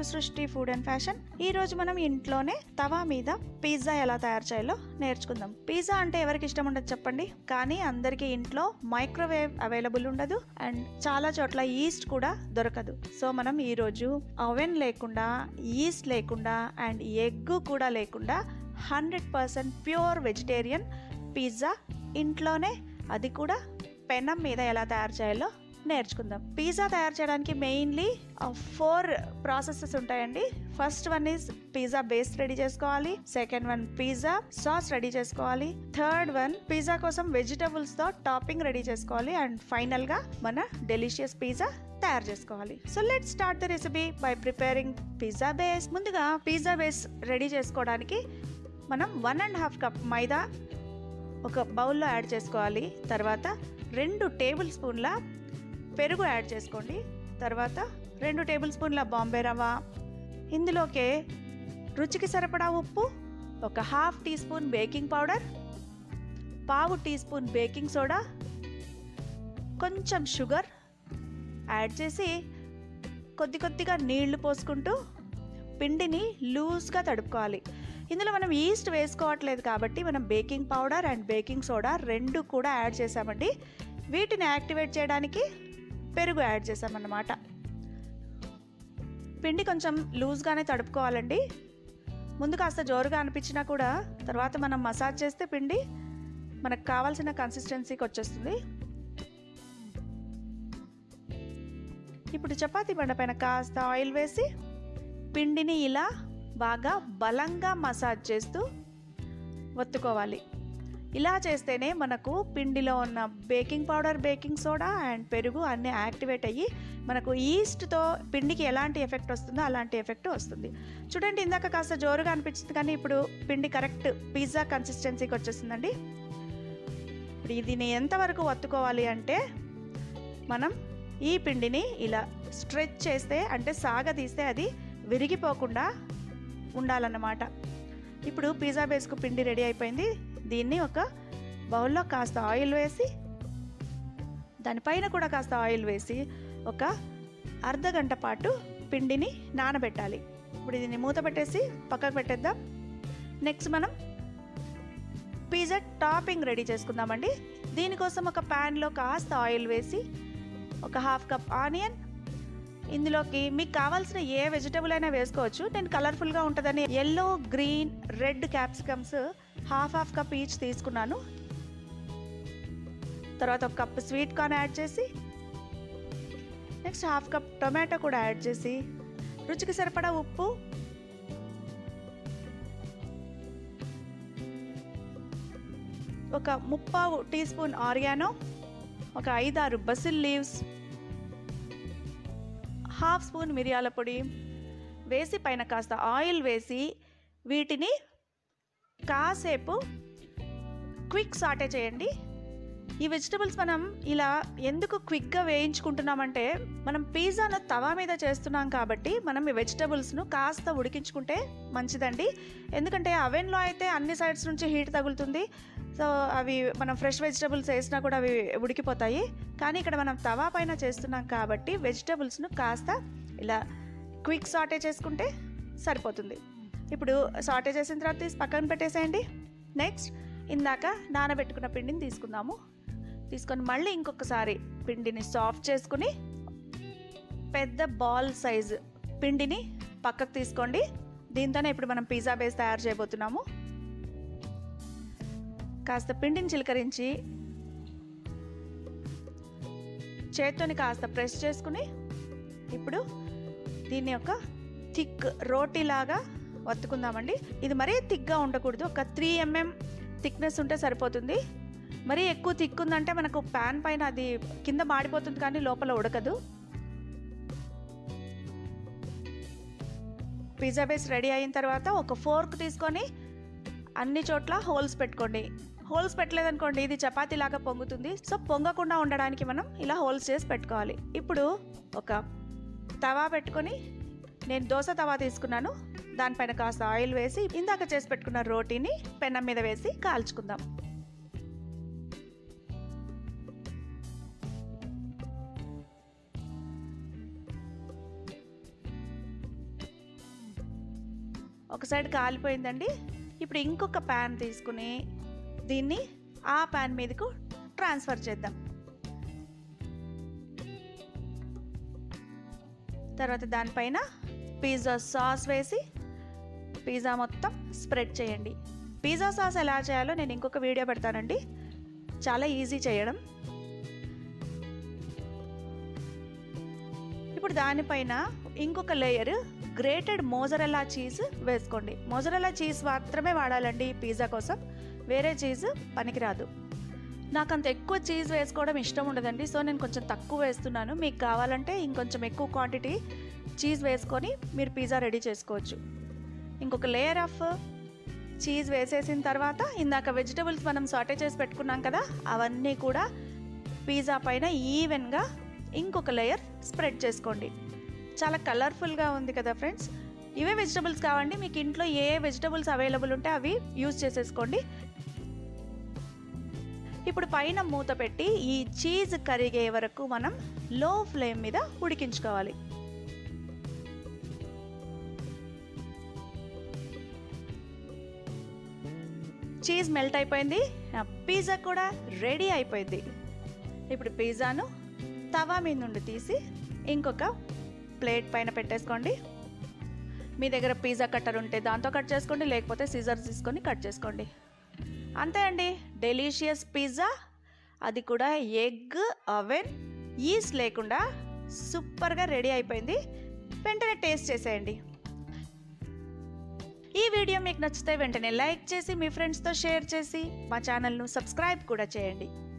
to సృష్టి food and fashion ఈ రోజు మనం ఇంట్లోనే తవా మీద పిజ్జా ఎలా తయారు చేయాలో నేర్చుకుందాం పిజ్జా అంటే ఎవరికి ఇష్టం ఉండదు చెప్పండి కానీ అందరికీ ఇంట్లో మైక్రోవేవ్ అవైలబుల్ ఉండదు అండ్ చాలా చోట్ల ఈస్ట్ కూడా దొరకదు సో మనం ఈ రోజు ఓవెన్ లేకుండా ఈస్ట్ లేకుండా అండ్ ఎగ్ కూడా లేకుండా hundred percent pure vegetarian pizza ఇంట్లోనే అది కూడా పెనం మీద ఎలా తయారు చేయాలో నేర్చుకుందాం పిజ్జా తయారు చేయడానికి మెయిన్లీ ఫోర్ ప్రాసెసెస్ ఉంటాయండి first one is pizza base ready చేసుకోవాలి second one pizza sauce ready చేసుకోవాలి థర్డ్ వన్ పిజ్జా కోసం వెజిటబుల్స్ తో టాపింగ్ రెడీ చేసుకోవాలి అండ్ ఫైనల్ గా మన డెలిషియస్ పిజ్జా తయారు చేసుకోవాలి so let start the recipe by preparing pizza base ముందుగా పిజ్జా బేస్ రెడీ చేసుకోవడానికి మనం one and half cup maida ఒక బౌల్లో యాడ్ చేసుకోవాలి తర్వాత రెండు టేబుల్ స్పూన్ల పెరుగు యాడ్ చేసుకోండి తర్వాత రెండు టేబుల్ స్పూన్ల బాంబే రవ్వ ఇందులోకే రుచికి సరిపడా ఉప్పు ఒక half tea spoon baking powder పావు టీ స్పూన్ బేకింగ్ సోడా కొంచెం షుగర్ యాడ్ చేసి కొద్ది కొద్దిగా నీళ్లు పోసుకుంటూ పిండిని లూజ్గా తడుపుకోవాలి ఇందులో మనం ఈస్ట్ వేసుకోవట్లేదు కాబట్టి మనం baking powder and baking soda రెండు కూడా యాడ్ చేసామండి వీటిని యాక్టివేట్ చేయడానికి పెరుగు యాడ్ చేసామన్నమాట పిండి కొంచెం లూజ్గానే తడుపుకోవాలండి ముందు కాస్త జోరుగా అనిపించినా కూడా తర్వాత మనం మసాజ్ చేస్తే పిండి మనకు కావాల్సిన కన్సిస్టెన్సీకి వచ్చేస్తుంది ఇప్పుడు చపాతీ బండ పైన కాస్త ఆయిల్ వేసి పిండిని ఇలా బాగా బలంగా మసాజ్ చేస్తూ ఒత్తుకోవాలి ఇలా చేస్తేనే మనకు పిండిలో ఉన్న baking powder baking soda and పెరుగు అన్నీ యాక్టివేట్ అయ్యి మనకు ఈస్ట్తో పిండికి ఎలాంటి ఎఫెక్ట్ వస్తుందో అలాంటి ఎఫెక్ట్ వస్తుంది చూడండి ఇందాక కాస్త జోరుగా అనిపించింది కానీ ఇప్పుడు పిండి కరెక్ట్ పిజ్జా కన్సిస్టెన్సీకి వచ్చేసిందండి ఇప్పుడు దీన్ని ఎంతవరకు ఒత్తుకోవాలి అంటే మనం ఈ పిండిని ఇలా స్ట్రెచ్ చేస్తే అంటే సాగదీస్తే అది విరిగిపోకుండా ఉండాలన్నమాట ఇప్పుడు పిజ్జా బేస్కు పిండి రెడీ అయిపోయింది దీన్ని ఒక బౌల్లో కాస్త ఆయిల్ వేసి దానిపైన కూడా కాస్త ఆయిల్ వేసి ఒక అర్ధ గంట పాటు పిండిని నానబెట్టాలి ఇప్పుడు దీన్ని మూత పెట్టేసి పక్కకు పెట్టేద్దాం నెక్స్ట్ మనం పిజ్జా టాపింగ్ రెడీ చేసుకుందామండి దీనికోసం ఒక ప్యాన్లో కాస్త ఆయిల్ వేసి ఒక హాఫ్ కప్ ఆనియన్ ఇందులోకి మీకు కావాల్సిన ఏ వెజిటబుల్ అయినా వేసుకోవచ్చు నేను కలర్ఫుల్గా ఉంటుందని yellow green red capsicums half half cup each తీసుకున్నాను తర్వాత ఒక కప్ స్వీట్ కార్న్ యాడ్ చేసి నెక్స్ట్ హాఫ్ కప్ టొమాటో కూడా యాడ్ చేసి రుచికి సరిపడా ఉప్పు ఒక ముప్పావు టీ స్పూన్ ఆరియానో ఒక ఐదారు బసిల్ లీవ్స్ హాఫ్ స్పూన్ మిరియాల పొడి వేసి పైన కాస్త ఆయిల్ వేసి వీటిని కాసేపు క్విక్ సాటే చేయండి ఈ వెజిటబుల్స్ మనం ఇలా ఎందుకు క్విక్గా వేయించుకుంటున్నామంటే మనం పిజ్జాను తవా మీద చేస్తున్నాం కాబట్టి మనం ఈ వెజిటబుల్స్ను కాస్త ఉడికించుకుంటే మంచిదండి ఎందుకంటే అవెన్లో అయితే అన్ని సైడ్స్ నుంచి హీట్ తగులుతుంది సో అవి మనం ఫ్రెష్ వెజిటబుల్స్ వేసినా కూడా అవి ఉడికిపోతాయి కానీ ఇక్కడ మనం తవా పైన చేస్తున్నాం కాబట్టి వెజిటబుల్స్ను కాస్త ఇలా క్విక్ సాటే చేసుకుంటే సరిపోతుంది ఇప్పుడు సాటే చేసిన తర్వాత తీసి పక్కన పెట్టేసేయండి నెక్స్ట్ ఇందాక నానబెట్టుకున్న పిండిని తీసుకుందాము తీసుకొని మళ్ళీ ఇంకొకసారి పిండిని సాఫ్ట్ చేసుకుని పెద్ద బాల్ సైజ్ పిండిని పక్కకు తీసుకోండి దీంతోనే ఇప్పుడు మనం పిజ్జా బేస్ తయారు చేయబోతున్నాము కాస్త పిండిని చిలకరించి చేత్తోని కాస్త ప్రెస్ చేసుకుని ఇప్పుడు దీన్ని ఒక థిక్ రోటీలాగా వత్తుకుందామండి ఇది మరీ థిక్గా ఉండకూడదు ఒక త్రీ ఎంఎం థిక్నెస్ ఉంటే సరిపోతుంది మరీ ఎక్కువ థిక్ ఉందంటే మనకు ప్యాన్ పైన అది కింద మాడిపోతుంది కానీ లోపల ఉడకదు పిజ్జా బేస్ రెడీ అయిన తర్వాత ఒక ఫోర్క్ తీసుకొని అన్ని చోట్ల హోల్స్ పెట్టుకోండి హోల్స్ పెట్టలేదనుకోండి ఇది చపాతీ లాగా పొంగుతుంది సో పొంగకుండా ఉండడానికి మనం ఇలా హోల్స్ చేసి పెట్టుకోవాలి ఇప్పుడు ఒక తవా పెట్టుకొని నేను దోశ తవా తీసుకున్నాను దానిపైన కాస్త ఆయిల్ వేసి ఇందాక చేసి పెట్టుకున్న రోటీని పెనం మీద వేసి కాల్చుకుందాం ఒక సైడ్ కాలిపోయిందండి ఇప్పుడు ఇంకొక ప్యాన్ తీసుకుని దీన్ని ఆ ప్యాన్ మీదకు ట్రాన్స్ఫర్ చేద్దాం తర్వాత దానిపైన పిజ్జా సాస్ వేసి పిజ్జా మొత్తం స్ప్రెడ్ చేయండి పిజ్జా సాస్ ఎలా చేయాలో నేను ఇంకొక వీడియో పెడతానండి చాలా ఈజీ చేయడం ఇప్పుడు దానిపైన ఇంకొక లేయర్ గ్రేటెడ్ మోజరెల్లా చీజ్ వేసుకోండి మోజరెల్లా చీజ్ మాత్రమే వాడాలండి పిజ్జా కోసం వేరే చీజ్ పనికిరాదు నాకు అంత ఎక్కువ చీజ్ వేసుకోవడం ఇష్టం ఉండదండి సో నేను కొంచెం తక్కువ వేస్తున్నాను మీకు కావాలంటే ఇంకొంచెం ఎక్కువ క్వాంటిటీ చీజ్ వేసుకొని మీరు పిజ్జా రెడీ చేసుకోవచ్చు ఇంకొక లేయర్ ఆఫ్ చీజ్ వేసేసిన తర్వాత ఇందాక వెజిటబుల్స్ మనం సాటే చేసి పెట్టుకున్నాం కదా అవన్నీ కూడా పిజ్జా పైన ఈవెన్గా ఇంకొక లేయర్ స్ప్రెడ్ చేసుకోండి చాలా కలర్ఫుల్గా ఉంది కదా ఫ్రెండ్స్ ఇవే వెజిటబుల్స్ కావండి మీకు ఇంట్లో ఏ వెజిటబుల్స్ అవైలబుల్ ఉంటే అవి యూజ్ చేసేసుకోండి ఇప్పుడు పైన మూత పెట్టి ఈ చీజ్ కరిగే వరకు మనం లో ఫ్లేమ్ మీద ఉడికించుకోవాలి చీజ్ మెల్ట్ అయిపోయింది పిజ్జా కూడా రెడీ అయిపోయింది ఇప్పుడు పిజ్జాను తవా మీద నుండి తీసి ఇంకొక ప్లేట్ పైన పెట్టేసుకోండి మీ దగ్గర పిజ్జా కట్టర్ ఉంటే దాంతో కట్ చేసుకోండి లేకపోతే సీజర్స్ తీసుకొని కట్ చేసుకోండి అంతే అండి డెలీషియస్ పిజ్జా అది కూడా ఎగ్ అవెన్ ఈస్ట్ లేకుండా సూపర్గా రెడీ అయిపోయింది వెంటనే టేస్ట్ చేసేయండి ఈ వీడియో మీకు నచ్చితే వెంటనే లైక్ చేసి మీ ఫ్రెండ్స్తో షేర్ చేసి మా ఛానల్ను సబ్స్క్రైబ్ కూడా చేయండి